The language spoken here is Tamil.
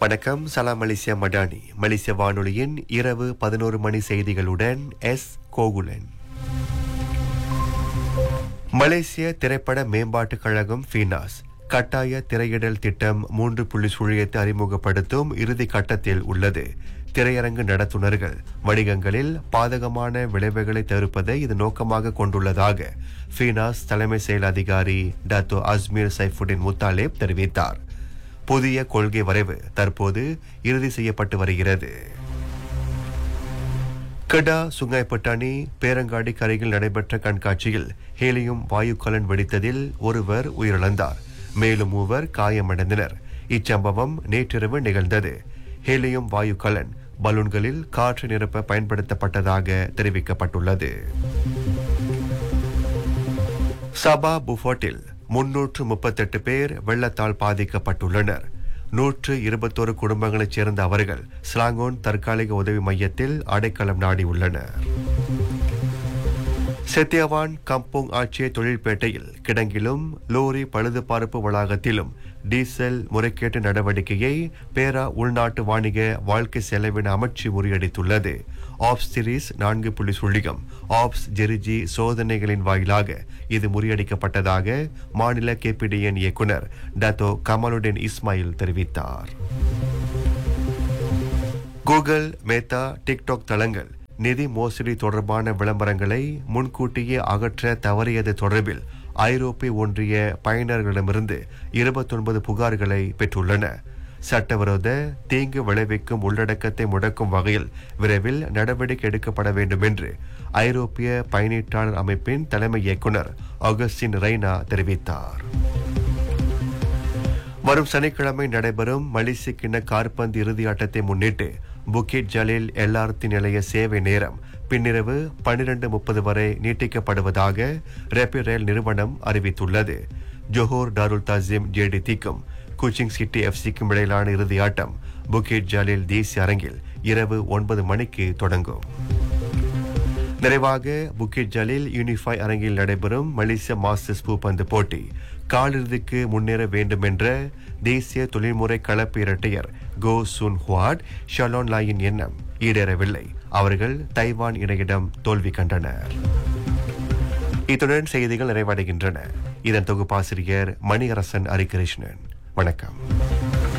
வணக்கம் சலாம் மலேசியா மடானி மலேசிய வானொலியின் இரவு பதினோரு மணி செய்திகளுடன் எஸ் கோகுலன் மலேசிய திரைப்பட மேம்பாட்டுக் கழகம் ஃபீனாஸ் கட்டாய திரையிடல் திட்டம் மூன்று புள்ளி சுழியத்தை அறிமுகப்படுத்தும் இறுதி கட்டத்தில் உள்ளது திரையரங்கு நடத்துனர்கள் வணிகங்களில் பாதகமான விளைவுகளை தவிர்ப்பதை இது நோக்கமாக கொண்டுள்ளதாக ஃபீனாஸ் தலைமை செயல் அதிகாரி டாத்தோ அஸ்மீர் சைஃபுடின் முத்தாலேப் தெரிவித்தார் புதிய கொள்கை வரைவு தற்போது இறுதி செய்யப்பட்டு வருகிறது கடா சுங்காய்பட்டாணி பேரங்காடி கரையில் நடைபெற்ற கண்காட்சியில் ஹேலியும் வாயுக்கலன் வெடித்ததில் ஒருவர் உயிரிழந்தார் மேலும் மூவர் காயமடைந்தனர் இச்சம்பவம் நேற்றிரவு நிகழ்ந்தது ஹேலியும் வாயுக்கலன் பலூன்களில் காற்று நிரப்ப பயன்படுத்தப்பட்டதாக தெரிவிக்கப்பட்டுள்ளது சபா புஃபோட்டில் முன்னூற்று முப்பத்தெட்டு பேர் வெள்ளத்தால் பாதிக்கப்பட்டுள்ளனர் நூற்று இருபத்தோரு குடும்பங்களைச் சேர்ந்த அவர்கள் ஸ்லாங்கோன் தற்காலிக உதவி மையத்தில் அடைக்கலம் நாடியுள்ளனர் செத்தியவான் கம்போங் ஆட்சிய தொழில்பேட்டையில் கிடங்கிலும் லோரி பழுதுபார்ப்பு வளாகத்திலும் டீசல் முறைகேட்டு நடவடிக்கையை பேரா உள்நாட்டு வாணிக வாழ்க்கை செலவின அமைச்சு முறியடித்துள்ளது ஆப்ஸ் சிரீஸ் நான்கு புள்ளி சுழிகம் ஆப்ஸ் ஜெரிஜி சோதனைகளின் வாயிலாக இது முறியடிக்கப்பட்டதாக மாநில கேபிடிஎன் இயக்குனர் டத்தோ கமலுடன் இஸ்மாயில் தெரிவித்தார் கூகுள் மேத்தா டிக்டாக் தளங்கள் நிதி மோசடி தொடர்பான விளம்பரங்களை முன்கூட்டியே அகற்ற தவறியது தொடர்பில் ஐரோப்பிய ஒன்றிய பயனர்களிடமிருந்து இருபத்தொன்பது புகார்களை பெற்றுள்ளன சட்டவிரோத தீங்கு விளைவிக்கும் உள்ளடக்கத்தை முடக்கும் வகையில் விரைவில் நடவடிக்கை எடுக்கப்பட வேண்டும் என்று ஐரோப்பிய பயனீட்டாளர் அமைப்பின் தலைமை இயக்குனர் ஆகஸ்டின் ரெய்னா தெரிவித்தார் வரும் சனிக்கிழமை நடைபெறும் மலேசிய கிண்ண கார்பந்து இறுதி ஆட்டத்தை முன்னிட்டு புக்கிட் ஜலில் எல்ஆர்டி நிலைய சேவை நேரம் பின்னிரவு பன்னிரண்டு முப்பது வரை நீட்டிக்கப்படுவதாக ரேபிட் ரயில் நிறுவனம் அறிவித்துள்ளது ஜோஹோர் டாருல் தாசிம் ஜேடி தீக்கும் குச்சிங் சிட்டி எஃப்சிக்கும் இடையிலான இறுதி ஆட்டம் புக்கிட் ஜலில் தேசிய அரங்கில் இரவு ஒன்பது மணிக்கு தொடங்கும் நிறைவாக புக்கிட் ஜலில் யூனிஃபை அரங்கில் நடைபெறும் மலேசிய மாஸ்டர்ஸ் பூப்பந்து போட்டி காலிறுதிக்கு முன்னேற வேண்டும் என்ற தேசிய தொழில்முறை கலப்பு இரட்டையர் கோ சுன் ஹுவாட் ஷலோன் லாயின் எண்ணம் ஈடேறவில்லை அவர்கள் தைவான் இணையிடம் தோல்வி கண்டனர் இத்துடன் செய்திகள் நிறைவடைகின்றன இதன் தொகுப்பாசிரியர் மணியரசன் ஹரிகிருஷ்ணன் வணக்கம்